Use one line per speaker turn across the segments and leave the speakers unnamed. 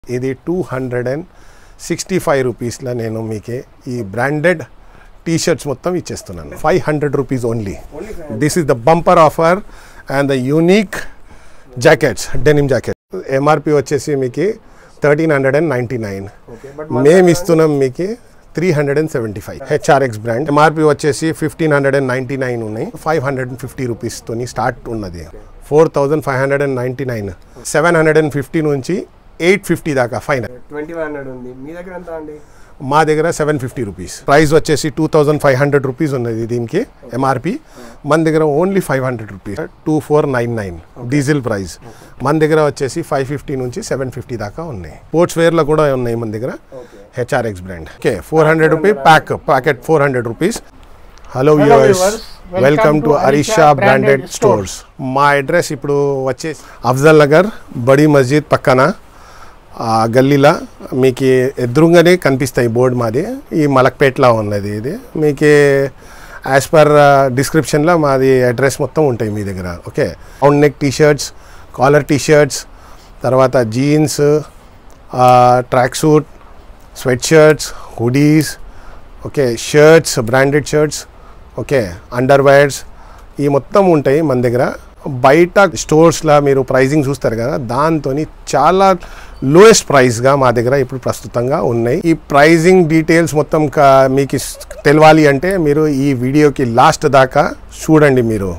ఇది two hundred and sixty five రూపీస్లో నేను మీకే ఈ బ్రాండెడ్ టీ షర్ట్స్ మొత్తం ఇచ్చేస్తున్నాను five hundred rupees only this is the bumper offer and the unique jackets denim jacket MRP వచ్చేసి మీకు thirteen hundred and ninety nine మేము ఇస్తున్నాం మీకు three hundred and seventy five HRX brand MRP వచ్చేసి fifteen hundred and ninety nine ఉన్నాయి five hundred and fifty రూపీస్తోని start ఉన్నది four thousand five hundred and ninety nine seven hundred and fifty నుంచి eight fifty దాకా final
twenty five hundred ఉంది మీ దగ్గర ఎంత అండి
మా దగ్గర సెవెన్ ఫిఫ్టీ రూపీస్ ప్రైస్ వచ్చేసి two thousand five hundred rupees ఉన్నది దీనికి ఎంఆర్పి మన దగ్గర only five hundred rupees two four nine nine Diesel price మన దగ్గర వచ్చేసి ఫైవ్ ఫిఫ్టీ నుంచి సెవెన్ ఫిఫ్టీ దాకా ఉన్నాయి స్పోర్ట్స్ వేర్లో కూడా ఉన్నాయి మన దగ్గర
okay
HRX brand okay four hundred rupee pack packet four hundred rupees hello
Hello
viewers
viewers. Welcome
welcome to
to
Arisha
Arisha
branded
Branded
stores మా అడ్రస్ ఇప్పుడు వచ్చేసి అఫ్జల్ నగర్ బడి మస్జిద్ పక్కన ఆ గల్లీలో మీకు ఎదురుగానే కనిపిస్తాయి బోర్డు మాది ఈ మలక్పేట్లో ఉన్నది ఇది మీకు యాజ్ పర్ డిస్క్రిప్షన్లో మాది అడ్రస్ మొత్తం ఉంటాయి మీ దగ్గర okay round neck T shirts collar T shirts తర్వాత jeans tracksuit sweatshirts hoodies okay shirts branded shirts okay underwears ఈ మొత్తం ఉంటాయి మన దగ్గర బయట స్టోర్స్లో మీరు ప్రైజింగ్ చూస్తారు కదా దాంతో చాలా లోయెస్ట్ ప్రైస్గా మా దగ్గర ఇప్పుడు ప్రస్తుతంగా ఉన్నాయి ఈ ప్రైజింగ్ డీటెయిల్స్ మొత్తం కా- మీకు ఇస్- తెలవాలి అంటే మీరు ఈ వీడియోకి లాస్ట్ దాకా చూడండి మీరు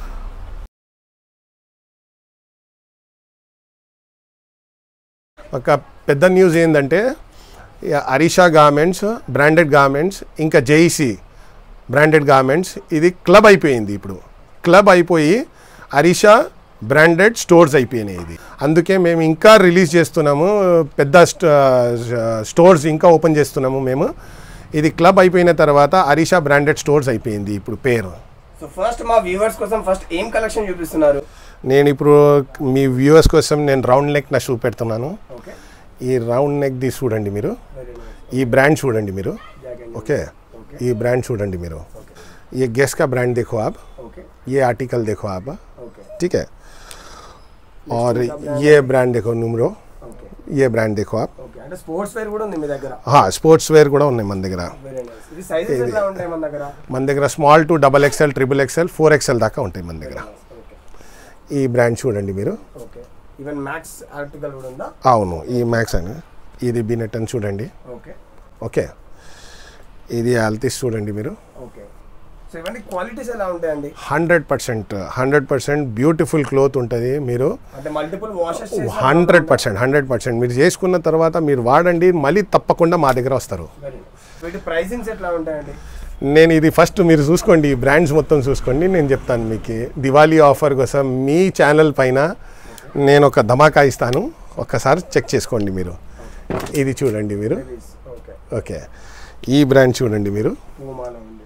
ఒక పెద్ద న్యూస్ ఏంటంటే ఈ అరిషా గార్మెంట్స్ బ్రాండెడ్ గార్మెంట్స్ ఇంకా జైసీ బ్రాండెడ్ గార్మెంట్స్ ఇది క్లబ్ అయిపోయింది ఇప్పుడు క్లబ్ అయిపోయి అరిషా బ్రాండెడ్ స్టోర్స్ అయిపోయినాయి ఇది అందుకే మేము ఇంకా రిలీజ్ చేస్తున్నాము పెద్ద స్ట్- స్టోర్స్ ఇంకా ఓపెన్ చేస్తున్నాము మేము ఇది క్లబ్ అయిపోయిన తర్వాత అరిషా బ్రాండెడ్ స్టోర్స్ అయిపోయింది ఇప్పుడు పేరు
సో ఫస్ట్ మా వ్యూవర్స్ కోసం ఫస్ట్ ఏం కలెక్షన్ చూపిస్తున్నారు
నేను ఇప్పుడు మీ వ్యూవర్స్ కోసం నేను రౌండ్ నెక్ నా చూపెడుతున్నాను
ఓకే
ఈ రౌండ్ నెక్ ది చూడండి మీరు
వెరీ నైస్
ఈ బ్రాండ్ చూడండి మీరు
జాకెట్
ओके ये ब्रांड చూడండి మీరు ये गैस का ब्रांड देखो आप
ఓకే
ये आर्टिकल देखो आप
ఓకే
ठीक है और ये ब्रांड देखो नुमरो
ఓకే
ये ब्रांड देखो आप
ఓకే అంటే స్పోర్ట్స్ వేర్ కూడా ఉంది మీ దగ్గర
हाँ స్పోర్ట్స్ వేర్ కూడా ఉన్నాయి మన దగ్గర
వెరీ నైస్ ఇది సైజెస్ ఎట్లా ఉంటాయి మన దగ్గర
మన దగ్గర small to double XL triple XL four XL దాకా ఉంటాయి మన దగ్గర
ఓకే
ఈ బ్రాండ్ చూడండి మీరు
ఓకే ఈవెన్ మ్యాక్స్ ఆర్టికల్ కూడా ఉందా
అవును ఈ మ్యాక్స్ అని ఇది బినెట్ అని చూడండి
ఓకే
ఓకే ఇది అల్తిస్ చూడండి మీరు
ఓకే సో ఇవన్నీ క్వాలిటీస్ ఎలా ఉంటాయండి
hundred percent hundred percent beautiful cloth ఉంటుంది మీరు
అంటే multiple washes
hundred percent hundred percent మీరు చేసుకున్న తర్వాత మీరు వాడండి మళ్ళీ తప్పకుండా మా దగ్గర వస్తారు
వెరీ వీటి ప్రైసింగ్స్ ఎట్లా ఉంటాయండి
నేను ఇది ఫస్ట్ మీరు చూసుకోండి ఈ బ్రాండ్స్ మొత్తం చూసుకోండి నేను చెప్తాను మీకు దివాళీ ఆఫర్ కోసం మీ ఛానల్ పైన నేను ఒక ధమాకా ఇస్తాను ఒక్కసారి చెక్ చేసుకోండి మీరు ఇది చూడండి మీరు
ఓకే
ఓకే ఈ బ్రాండ్ చూడంండి మీరు
పూమాలో ఉంది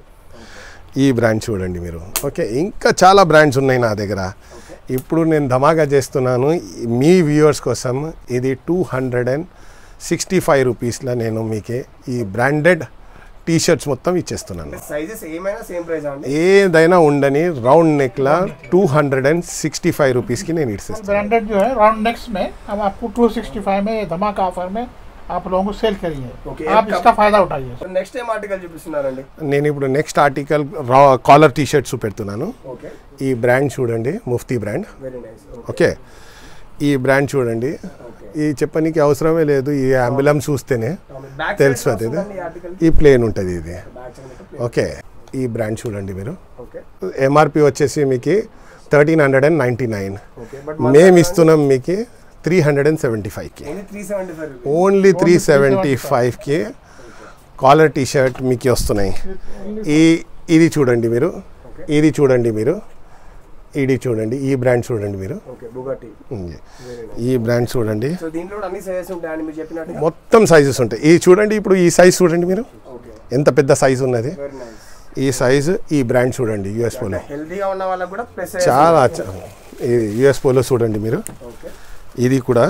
ఈ బ్రాండ్ చూడండి మీరు ఓకే ఇంకా చాలా బ్రాండ్స్ ఉన్నాయి నా దగ్గర ఇప్పుడు నేను ధమాగా చేస్తున్నాను మీ వ్యూవర్స్ కోసం ఇది two hundred and sixty five రూపీస్లో నేను మీకే ఈ బ్రాండెడ్ టీ షర్ట్స్ మొత్తం ఇచ్చేస్తున్నాను
సైజెస్ ఏమైనా సేమ్ ప్రైస్ అండి
ఏదైనా ఉండని రౌండ్ నెక్లా two hundred and sixty five రూపీస్కి నేను ఇచ్చేస్తాను
ब्रांडेड जो है राउंड नेक्स्ट में हम आपको 265 में धमाका ऑफर में आप लोगों को सेल करेंगे
ओके,
आप
एक
इसका फायदा उठाइए
నెక్స్ట్ ఏం ఆర్టికల్ చూపిస్తున్నారండి
నేను ఇప్పుడు నెక్స్ట్ ఆర్టికల్ రా కాలర్ టీ షర్ట్స్ పెడుతున్నాను
ఓకే
ఈ బ్రాండ్ చూడండి Mufti brand
very nice
okay ఈ బ్రాండ్ చూడండి
ఓకే
ఈ చెప్పనీకి అవసరమే లేదు ఈ అంబులం చూస్తేనే
బ్యాక్
తెలుసు అది ఇది.
ఆర్టికల్
ఈ ప్లేన్ ఉంటుంది ఇది
బ్యాక్ సైడ్
ఓకే ఈ బ్రాండ్ చూడండి మీరు
ఓకే
ఎంఆర్పి వచ్చేసి మీకు thirteen hundred and ninety nine
okay but
మేము ఇస్తున్నాం మీకు త్రీ హండ్రెడ్ అండ్ సెవెంటీ ఫైవ్కి
only three seventy five
only three seventy ఫైవ్కి కాలర్ టీ షర్ట్ మీకు వస్తున్నాయి ఈ ఇది చూడండి మీరు ఇది చూడండి మీరు ఇది చూడండి ఈ బ్రాండ్ చూడండి మీరు
ఓకే బుగట్టి
ఉంది.
వెరీ నైస్
ఈ బ్రాండ్ చూడండి
సో దీంట్లో కూడా అన్ని సైజెస్ ఉంటాయండి మీరు చెప్పినట్టు
మొత్తం సైజెస్ ఉంటాయి ఇది చూడండి ఇప్పుడు ఈ సైజ్ చూడండి మీరు
ఓకే
ఎంత పెద్ద సైజు ఉన్నది
వెరీ నైస్
ఈ సైజు ఈ బ్రాండ్ చూడండి యుఎస్ పోలో
హెల్తీగా ఉన్న వాళ్ళకి కూడా ప్లస్
చాలా చ- ఇది యుఎస్ పోలో చూడండి మీరు
ఓకే
ఇది కూడా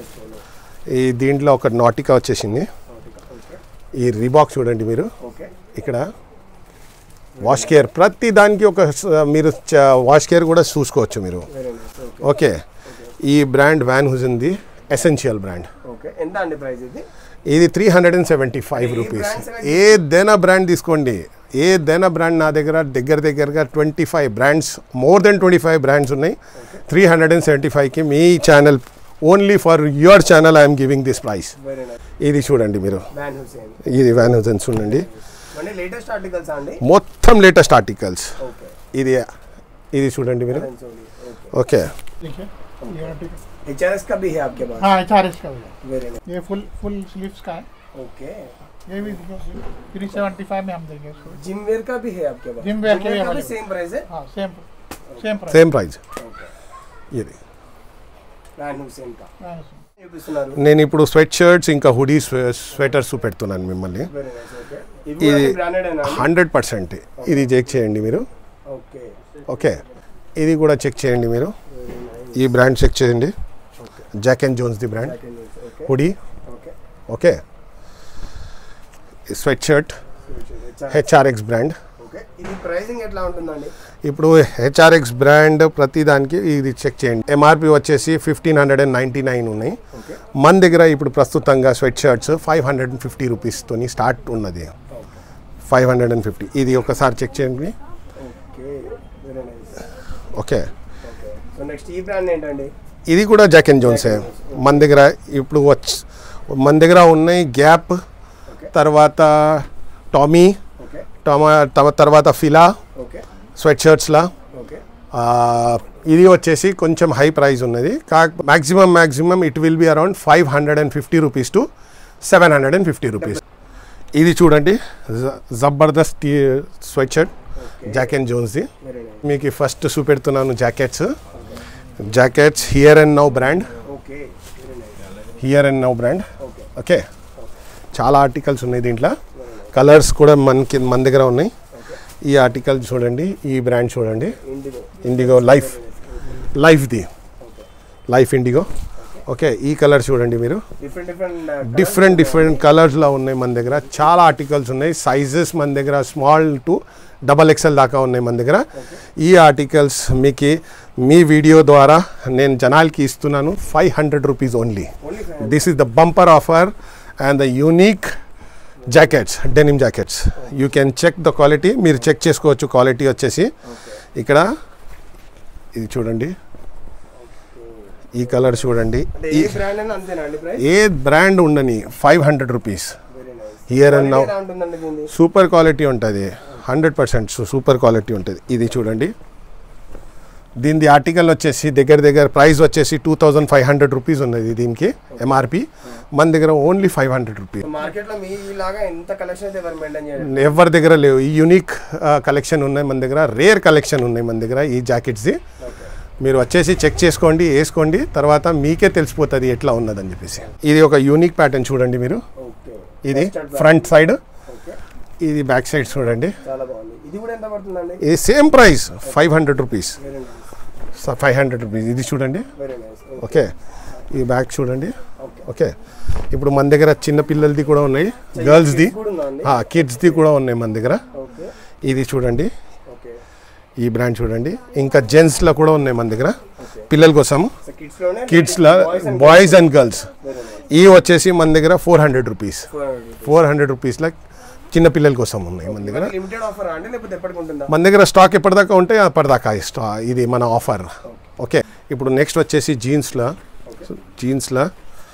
ఈ దీంట్లో ఒక నాటికా వచ్చేసింది
ఓకే
ఈ రిబాక్ చూడండి మీరు
ఓకే
ఇక్కడ వాష్ కేర్ ప్రతి దానికి ఒక స- మీరు చ- వాష్ కేర్ కూడా చూసుకోవచ్చు మీరు
వెరీ నైస్ ఓకే
ఓకే ఈ బ్రాండ్ వ్యాన్ హుజ్ ఉంది ఎసెన్షియల్ బ్రాండ్
ఓకే ఓకే ఎంత అండి ప్రైస్ ఇది
ఇది three hundred and seventy five
అంటే ఈ
రూపీస్
brands ఎలా
ఏదైనా బ్రాండ్ తీసుకోండి ఏదైనా బ్రాండ్ నా దగ్గర దగ్గర దగ్గరగా twenty five brands more than twenty five brands ఉన్నాయి త్రీ హండ్రెడ్ అండ్ సెవెంటీ ఫైవ్కి మీ channel only for your channel I'm giving this price
very nice
ఇది చూడండి మీరు
బ్యాన్ హుసేన్
ఇది వ్యాన్ హుజన్స్ చూడండి
అంటే లేటెస్ట్ ఆర్టికల్స్ అండి
మొత్తం లేటెస్ట్ ఆర్టికల్స్
ఓకే
ఇది ఇది చూడండి మీరు
ओके
ఓకే
देखिए ये article-
एचआरएस का भी है आपके पास
हाँ एच आर एस का भी है
वेरी नाइस
ये फुल फुल स्लीव्स का है
ओके
ये भी थ्री सेवेंटी फाइव में हम देंगे इसको
जिम वेयर का भी है आपके पास
जिम वेयर के भी
का भी
available।
सेम प्राइस है
हाँ same same price
same price
okay
ఇది
బ్యాన్ హుసేన్ का చూపిస్తున్నారు
నేను ఇప్పుడు స్వెట్ షర్ట్స్ ఇంకా హుడీ స్వెటర్స్ పెడుతున్నాను మిమ్మల్ని
వెరీ నైస్ ఓకే
ఇది
ఇది బ్రాండెడ్ అయినా
హండ్రెడ్ పర్సెంట్ ఇది చెక్ చేయండి మీరు
ఓకే
ఓకే ఇది కూడా చెక్ చేయండి మీరు ఈ బ్రాండ్ చెక్ చేయండి జాక్ అండ్ జోన్స్ ది brand
okay
hoodie
okay
okay sweatshirt HRX brand
okay ఇది ప్రైసింగ్ ఎట్లా ఉంటుందండి
ఇప్పుడు హెచ్ఆర్ఎక్స్ బ్రాండ్ ప్రతి దానికి ఇది చెక్ చేయండి ఎంఆర్పి వచ్చేసి fifteen hundred and ninety nine ఉన్నాయి
ఓకే
మన దగ్గర ఇప్పుడు ప్రస్తుతంగా sweatshirts five hundred and fifty రూపీస్తోని స్టార్ట్ ఉన్నది
okay
five hundred and fifty ఇది ఒకసారి చెక్ చేయండి
okay very nice
okay
okay so next ఈ బ్రాండ్ ఏంటండి
ఇది కూడా జాక్ అండ్ జోన్సే మన దగ్గర ఇప్పుడు వచ్చి మన దగ్గర ఉన్నాయి గ్యాప్
ఓకే
తర్వాత టామీ
ఓకే
టమా తమ- తర్వాత ఫిలా
ఓకే
స్వెట్ షర్ట్స్లా
ఓకే
ఆ, ఇది వచ్చేసి కొంచెం హై ప్రైస్ ఉన్నది కా maximum maximum it will be around five hundred and fifty rupees to seven hundred and fifty rupees ఇది చూడండి జ- జబర్దస్త్ T sweat shirt Jack and జోన్స్ది
వెరీ నైస్
మీకు ఫస్ట్ చూపెడుతున్నాను jackets jackets here and now brand
okay very nice
here and now brand
okay
okay చాలా articles ఉన్నాయి దీంట్లో కలర్స్ కూడా మనకి మన దగ్గర ఉన్నాయి ఈ ఆర్టికల్ చూడండి ఈ బ్రాండ్ చూడండి
ఇండిగో
ఇండిగో లైఫ్ లైఫ్ది లైఫ్ ఇండిగో ఓకే ఈ కలర్ చూడండి మీరు
డిఫరెంట్ డిఫరెంట్
డిఫరెంట్ డిఫరెంట్ కలర్స్లో ఉన్నాయి మన దగ్గర చాలా ఆర్టికల్స్ ఉన్నాయి సైజెస్ మన దగ్గర స్మాల్ టు డబల్ ఎక్స్ఎల్ దాకా ఉన్నాయి మన దగ్గర ఈ ఆర్టికల్స్ మీకు మీ వీడియో ద్వారా నేను జనాలకి ఇస్తున్నాను five hundred rupees only
only
this is the bumper offer and the unique jackets denim jackets you can check the quality మీరు చెక్ చేసుకోవచ్చు క్వాలిటీ వచ్చేసి ఇక్కడ ఇది చూడండి ఈ కలర్ చూడండి
అంటే
ఈ
ఏ బ్రాండ్ అయినా అంతేనా అండి ప్రైస్
ఏ బ్రాండ్ ఉండని five hundred rupees
very nice
here and now
ఎలా ఉంటుందండి దీన్ని
సూపర్ క్వాలిటీ ఉంటుంది హండ్రెడ్ పర్సెంట్ సూపర్ క్వాలిటీ ఉంటుంది ఇది చూడండి దీనిది ఆర్టికల్ వచ్చేసి దగ్గర దగ్గర ప్రైస్ వచ్చేసి two thousand five hundred rupees ఉన్నది దీనికి ఎంఆర్పి మన దగ్గర only five hundred rupees
market లో మీ లాగా ఎంత కలెక్షన్ అయితే ఎవరు మెయింటైన్ చేయాలి
ఎవరి దగ్గర లేవు ఈ యూనిక్ కలెక్షన్ ఉన్నాయి మన దగ్గర రేర్ కలెక్షన్ ఉన్నాయి మన దగ్గర ఈ జాకెట్స్ది మీరు వచ్చేసి చెక్ చేసుకోండి వేసుకోండి తర్వాత మీకే తెలిసిపోతుంది ఎట్లా ఉన్నదని చెప్పేసి ఇది ఒక యూనిక్ ప్యాటర్న్ చూడండి మీరు
ఓకే
ఇది ఫ్రంట్ సైడ్
ఓకే
ఇది బ్యాక్ సైడ్ చూడండి
చాలా బాగుంది ఇది కూడా ఎంత పడుతుందండి
ఇది same price five hundred rupees
very nice
five hundred rupees ఇది చూడండి
వెరీ నైస్
ఓకే ఈ బ్యాగ్ చూడండి
ఓకే
ఓకే ఇప్పుడు మన దగ్గర చిన్న పిల్లలది కూడా ఉన్నాయి గర్ల్స్ది
కూడా ఉందా అండి
కిడ్స్ది కూడా ఉన్నాయి మన దగ్గర
ఓకే
ఇది చూడండి
ఓకే
ఈ బ్రాండ్ చూడండి ఇంకా జెంట్స్లో కూడా ఉన్నాయి మన దగ్గర
ఓకే
పిల్లల కోసం
సో కిడ్స్ లోనే
కిడ్స్లో
boys and
boys and girls
very nice
ఈ వచ్చేసి మన దగ్గర four hundred rupees four hundred రూపీస్లో చిన్న పిల్లల కోసం ఉన్నాయి మన దగ్గర
లిమిటెడ్ ఆఫర్ అండి లేకపోతే ఎప్పటికి ఉంటుందా
మన దగ్గర స్టాక్ ఎప్పటిదాకా ఉంటే అప్పటిదాకా ఈ స్టా ఇది మన ఆఫర్ ఓకే ఇప్పుడు నెక్స్ట్ వచ్చేసి జీన్స్లో జీన్స్లో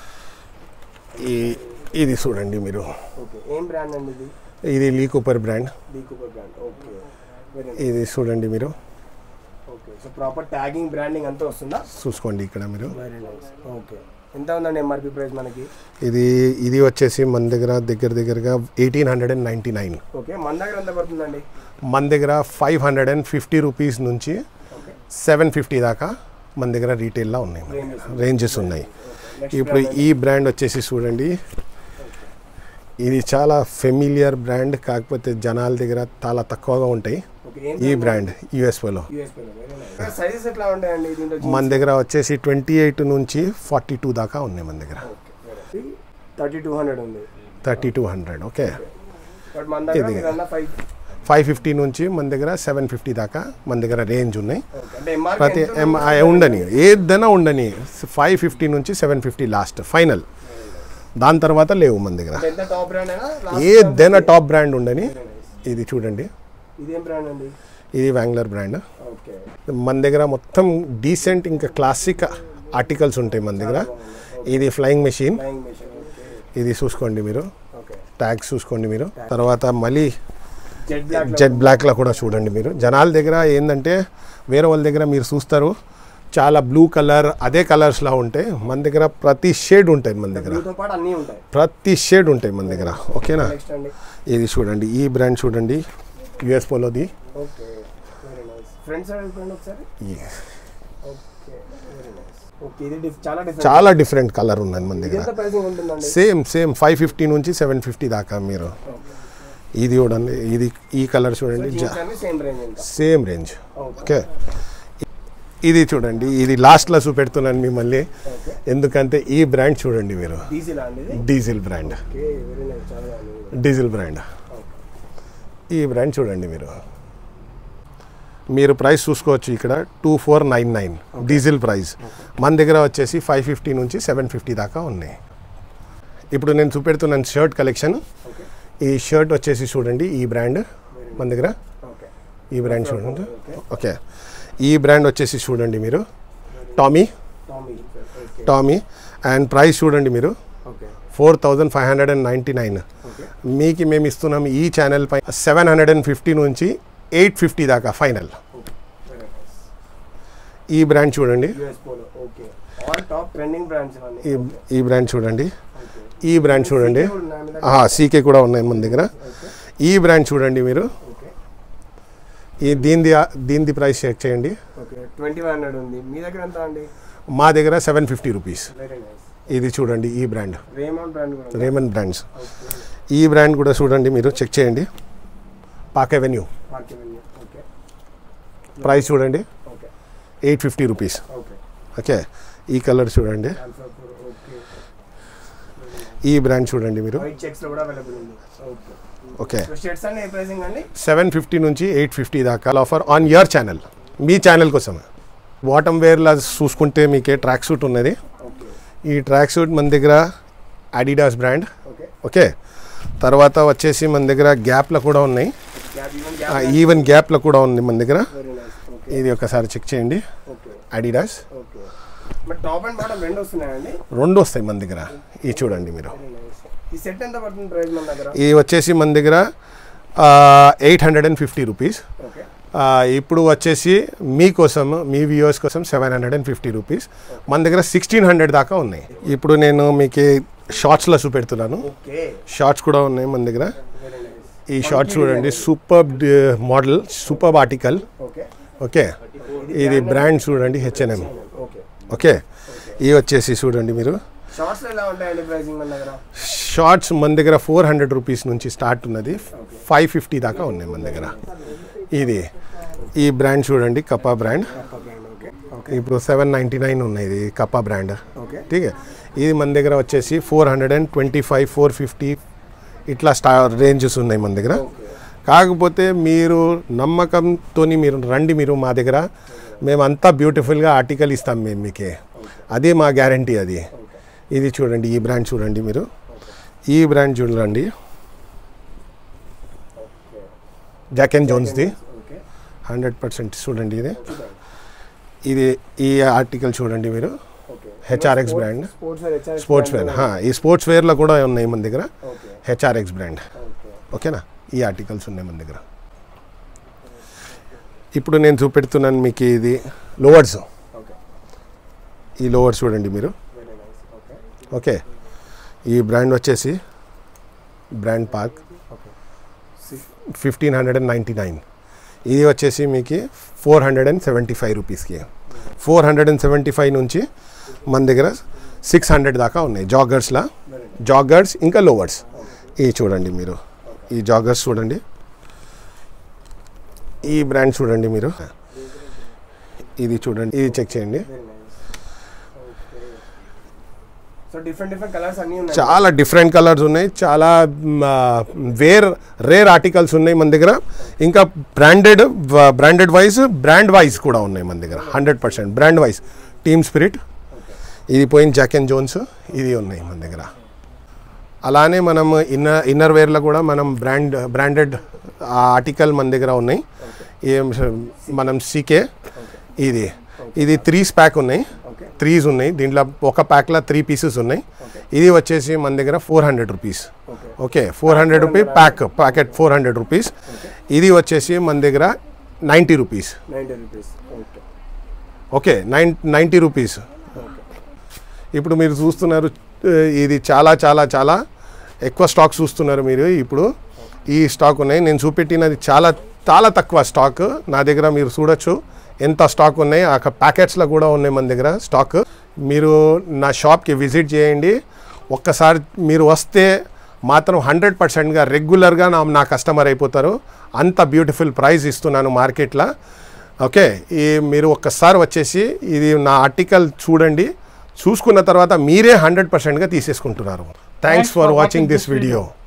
ఈ ఇది చూడండి మీరు
ఓకే ఏం బ్రాండ్ అండి ఇది
ఇది Lee Cooper brand
D Cooper brand okay very nice
ఇది చూడండి మీరు
okay so proper tagging branding అంతా వస్తుందా
చూసుకోండి ఇక్కడ మీరు
వెరీ నైస్ ఓకే ఎంత ఉందండి ఎంఆర్పి ప్రైస్ మనకి
ఇది ఇది వచ్చేసి మన దగ్గర దగ్గర దగ్గరగా eighteen hundred and ninety nine
okay మన దగ్గర ఎంత పడుతుందండి
మన దగ్గర five hundred and fifty rupees నుంచి
ఓకే
సెవెన్ ఫిఫ్టీ దాకా మన దగ్గర రీటైల్లో ఉన్నాయి మన దగ్గర. రేంజెస్ ఉన్నాయి ఇప్పుడు ఈ బ్రాండ్ వచ్చేసి చూడండి ఇది చాలా ఫెమిలియర్ బ్రాండ్ కాకపోతే జనాల దగ్గర చాలా తక్కువగా ఉంటాయి
ఓకే
ఈ బ్రాండ్ యూఎస్ఓలో
యూఎస్పీ వెరీ నైస్ సైజెస్ ఎట్లా ఉంటాయండి దీంట్లో
మన దగ్గర వచ్చేసి ట్వంటీ ఎయిట్ నుంచి ఫార్టీ టూ దాకా ఉన్నాయి మన దగ్గర
ఓకే థర్టీ టూ హండ్రెడ్ ఉంది
thirty two hundred okay
but మన దగ్గర
ఇది.
మీరు అన్న ఫైవ్
ఫైవ్ ఫిఫ్టీ నుంచి మన దగ్గర సెవెన్ ఫిఫ్టీ దాకా మన దగ్గర రేంజ్ ఉన్నాయి
ఓకే అంటే ఎంఆర్పి
ప్రతి ఎం- ఆ ఉండని ఏదైనా ఉండని ఫైవ్ ఫిఫ్టీ నుంచి సెవెన్ ఫిఫ్టీ లాస్ట్ ఫైనల్ దాని తర్వాత లేవు మన దగ్గర
ఎంత టాప్ బ్రాండ్ అయినా last
ఏదైనా టాప్ బ్రాండ్ ఉండని ఇది చూడండి
ఇదేం బ్రాండ్ అండి
ఇది వ్యాంగ్లర్ బ్రాండ్
ఓకే
మన దగ్గర మొత్తం డీసెంట్ ఇంకా క్లాసిక్ ఆర్టికల్స్ ఉంటాయి మన దగ్గర ఇది flying machine
flying machine okay
ఇది చూసుకోండి మీరు
ఓకే
ట్యాగ్స్ చూసుకోండి మీరు తర్వాత మళ్ళీ
జెట్ బ్లాక్
జెట్ బ్లాక్లో కూడా చూడండి మీరు జనాల దగ్గర ఏంటంటే వేరే వాళ్ళ దగ్గర మీరు చూస్తారు చాలా బ్లూ కలర్ అదే కలర్స్లా ఉంటాయి మన దగ్గర ప్రతి షేడ్ ఉంటాయి మన దగ్గర
తో పాటు అన్నీ ఉంటాయి
ప్రతి షేడ్ ఉంటాయి మన దగ్గర ఓకేనా
నెక్స్ట్ అండి
ఇది చూడండి ఈ బ్రాండ్ చూడండి యుఎస్ పోలోది
okay very nice front side వెళ్ళిపోండి ఒకసారి
ఈ
ఓకే వెరీ నైస్ ఓకే ఇది డిఫ్- చాలా డిఫరెంట్
చాలా డిఫరెంట్ కలర్ ఉన్నది మన
ఇది
దగ్గర
ఎంత ప్రైసింగ్ ఉంటుందండి
సేమ్ సేమ్ ఫైవ్ ఫిఫ్టీ నుంచి సెవెన్ ఫిఫ్టీ దాకా మీరు ఇది చూడండి ఇది ఈ కలర్ చూడండి
జీన్స్ అన్ని సేమ్ రేంజ్ ఇంకా
సేమ్ రేంజ్
ఓకే
ఓకే ఇది చూడండి ఇది లాస్ట్లో చూపెడుతున్నాను మిమ్మల్ని
ఓకే
ఎందుకంటే ఈ బ్రాండ్ చూడంండి మీరు
డీసీలా అండి ఇది
Diesel brand
okay very nice చాలా బాగుంది
డీజిల్ బ్రాండ్ ఈ బ్రాండ్ చూడండి మీరు మీరు ప్రైస్ చూసుకోవచ్చు ఇక్కడ two four nine nine Diesel price మన దగ్గర వచ్చేసి ఫైవ్ ఫిఫ్టీ నుంచి సెవెన్ ఫిఫ్టీ దాకా ఉన్నాయి ఇప్పుడు నేను చూపెడుతున్నాను షర్ట్ కలెక్షన్
ఓకే
ఈ షర్ట్ వచ్చేసి చూడండి ఈ బ్రాండ్ మన దగ్గర
ఓకే
ఈ బ్రాండ్ చూడండి ఓకే ఈ బ్రాండ్ వచ్చేసి చూడండి మీరు Tommy
Tommy okay
Tommy and price చూడండి మీరు
okay
four thousand five hundred and ninety nine
okay
మీకు మేము ఇస్తున్నాం ఈ ఛానల్ పై సెవెన్ హండ్రెడ్ అండ్ ఫిఫ్టీ నుంచి ఎయిట్ ఫిఫ్టీ దాకా ఫైనల్
వెరీ నైస్
ఈ బ్రాండ్ చూడండి
US Polo okay all top trending brands ఇవన్నీ
ఈ ఈ బ్రాండ్ చూడండి
ఓకే
ఈ బ్రాండ్ చూడండి
CK కూడా ఉన్నాయా మీ దగ్గర?
సీకే కూడా ఉన్నాయి మన దగ్గర
ఓకే
ఈ బ్రాండ్ చూడండి మీరు
ఓకే
ఈ దీనిది దీనిది ప్రైస్ చెక్ చేయండి
ఓకే ట్వంటీ వన్ హండ్రెడ్ ఉంది మీ దగ్గర ఎంత అండి
మా దగ్గర seven fifty rupees
very nice
ఇది చూడండి ఈ బ్రాండ్
రేమౌంట్ బ్రాండ్ కూడా ఉంది.
రేమన్ బ్రాండ్స్
ఓకే
ఈ బ్రాండ్ కూడా చూడండి మీరు చెక్ చేయండి Park avenue
market venue okay
price చూడండి
okay
eight fifty rupees
okay
okay ఈ కలర్ చూడండి
ఆన్సర్ ఓకే
ఈ బ్రాండ్ చూడండి మీరు
వైట్ చెక్స్ లో కూడా అవైలబుల్ ఉంది ఓకే
ఓకే
సో షర్ట్స్ అన్ని ఏ ప్రైసింగ్ అండి
సెవెన్ ఫిఫ్టీ నుంచి ఎయిట్ ఫిఫ్టీ దాకా ఆఫర్ ఆన్ యువర్ ఛానల్ మీ ఛానల్ కోసం బాటమ్ వేర్లా చూసుకుంటే మీకే ట్రాక్ సూట్ ఉన్నది
ఓకే
ఈ ట్రాక్ సూట్ మన దగ్గర అడిడాస్ బ్రాండ్
ఓకే
ఓకే తర్వాత వచ్చేసి మన దగ్గర గ్యాప్లో కూడా ఉన్నాయి
గ్యాప్ ఈవెన్ గ్యాప్
ఈవెన్ గ్యాప్లో కూడా ఉంది మన దగ్గర
వెరీ నైస్ ఓకే
ఇది ఒకసారి చెక్ చేయండి
ఓకే
అడిడాస్
ఓకే మరి టాప్ అండ్ బాటమ్ రెండు వస్తున్నాయండి
రెండు వస్తాయి మన దగ్గర ఇది చూడండి మీరు
వెరీ నైస్ ఈ సెట్ ఎంత పడుతుంది ప్రైస్ మన దగ్గర
ఇది వచ్చేసి మన దగ్గర eight hundred and fifty rupees
okay
ఇప్పుడు వచ్చేసి మీకోసం మీ వ్యూవర్స్ కోసం seven hundred and fifty rupees మన దగ్గర సిక్స్టీన్ హండ్రెడ్ దాకా ఉన్నాయి ఇప్పుడు నేను మీకు షార్ట్స్లో చూపెడుతున్నాను
ఓకే
షార్ట్స్ కూడా ఉన్నాయి మన దగ్గర
వెరీ నైస్
ఈ షార్ట్స్ చూడండి super model super article
okay
okay ఇది బ్రాండ్ చూడండి హెచ్ఎన్ఎం
ఓకే
ఓకే ఇవి వచ్చేసి చూడండి మీరు
షార్ట్స్ ఎలా ఉంటాయండి ప్రైసింగ్ మన దగ్గర
షార్ట్స్ మన దగ్గర ఫోర్ హండ్రెడ్ రూపీస్ నుంచి స్టార్ట్ ఉన్నది ఫైవ్ ఫిఫ్టీ దాకా ఉన్నాయి మన దగ్గర ఇది ఈ బ్రాండ్ చూడండి కప్పా బ్రాండ్
ఓకే ఓకే
ఇప్పుడు సెవెన్ నైంటీ నైన్ ఉన్నాయి ఇది కప్పా బ్రాండ్
ఓకే
ఠీక్ ఇది మన దగ్గర వచ్చేసి four hundred and twenty five four fifty ఇట్లా స్టా రేంజెస్ ఉన్నాయి మన దగ్గర కాకపోతే మీరు నమ్మకంతో మీరు రండి మీరు మా దగ్గర మేమంతా బ్యూటిఫుల్గా ఆర్టికల్ ఇస్తాం మేము మీకే అదే మా గ్యారంటీ అది ఇది చూడండి ఈ బ్రాండ్ చూడండి మీరు ఈ బ్రాండ్ చూడండి జాక్ అండ్ జోన్స్ది
ఓకే
హండ్రెడ్ పర్సెంట్ చూడండి ఇది ఇది ఈ ఆర్టికల్ చూడండి మీరు
okay
HRX brand
sports wear HR
sports wear హా, ఈ స్పోర్ట్స్ వేర్లో కూడా ఉన్నాయి మన దగ్గర
ఓకే
హెచ్ఆర్ఎక్స్ బ్రాండ్
ఓకే
ఓకేనా ఈ ఆర్టికల్స్ ఉన్నాయి మన దగ్గర ఇప్పుడు నేను చూపెడుతున్నాను మీకు ఇది లోవర్స్
ఓకే
ఈ లోవర్స్ చూడండి మీరు
వెరీ నైస్ ఓకే
ఓకే ఈ బ్రాండ్ వచ్చేసి brand park
okay
fifteen hundred and ninety nine ఇది వచ్చేసి మీకు four hundred and seventy five రూపీస్కి four hundred and seventy five నుంచి మన దగ్గర సిక్స్ హండ్రెడ్ దాకా ఉన్నాయి జాగర్స్లా
వెరీ
జాగర్స్ ఇంకా లోవర్స్ ఇవి చూడండి మీరు ఈ జాగర్స్ చూడండి ఈ బ్రాండ్ చూడండి మీరు ఇది చూడండి ఇది చెక్ చేయండి
very nice okay so different different colours అన్నీ ఉన్నాయి
చాలా డిఫరెంట్ కలర్స్ ఉన్నాయి చాలా వేర్ రేర్ ఆర్టికల్స్ ఉన్నాయి మన దగ్గర ఇంకా branded branded wise brand wise కూడా ఉన్నాయి మన దగ్గర hundred percent brand wise team spirit ఇది పోయిన జాక్ అండ్ జోన్స్ ఇది ఉన్నాయి మన దగ్గర అలానే మనం ఇన్నర్ ఇన్నర్ వేర్లో కూడా మనం బ్రాండ్ బ్రాండెడ్ ఆర్టికల్ మన దగ్గర ఉన్నాయి ఏం స- మనం సీకే ఇది ఇది త్రీస్ ప్యాక్ ఉన్నాయి
ఓకే
త్రీస్ ఉన్నాయి దీంట్లో ఒక ప్యాక్లో త్రీ పీసెస్ ఉన్నాయి ఇది వచ్చేసి మన దగ్గర four hundred rupees
okay
okay four hundred rupee pack packet four hundred rupees ఇది వచ్చేసి మన దగ్గర ninety rupees
ninety rupees okay
okay nine ninety rupees
okay
ఇప్పుడు మీరు చూస్తున్నారు ఆ, ఇది చాలా చాలా చాలా ఎక్కువ స్టాక్ చూస్తున్నారు మీరు ఇప్పుడు ఈ స్టాక్ ఉన్నాయి నేను చూపెట్టినది చాలా చాలా తక్కువ స్టాక్ నా దగ్గర మీరు చూడొచ్చు ఎంత స్టాక్ ఉన్నాయి ఆ ప్యాకెట్స్లో కూడా ఉన్నాయి మన దగ్గర స్టాక్ మీరు నా షాప్కి విజిట్ చేయండి ఒక్కసారి మీరు వస్తే మాత్రం హండ్రెడ్ పర్సెంట్గా రెగ్యులర్గా నా నా కస్టమర్ అయిపోతారు అంత బ్యూటిఫుల్ ప్రైస్ ఇస్తున్నాను మార్కెట్లో ఓకే ఈ మీరు ఒక్కసారి వచ్చేసి ఇది నా ఆర్టికల్ చూడండి చూసుకున్న తర్వాత మీరే హండ్రెడ్ పర్సెంట్గా తీసేసుకుంటున్నారు thanks for watching this video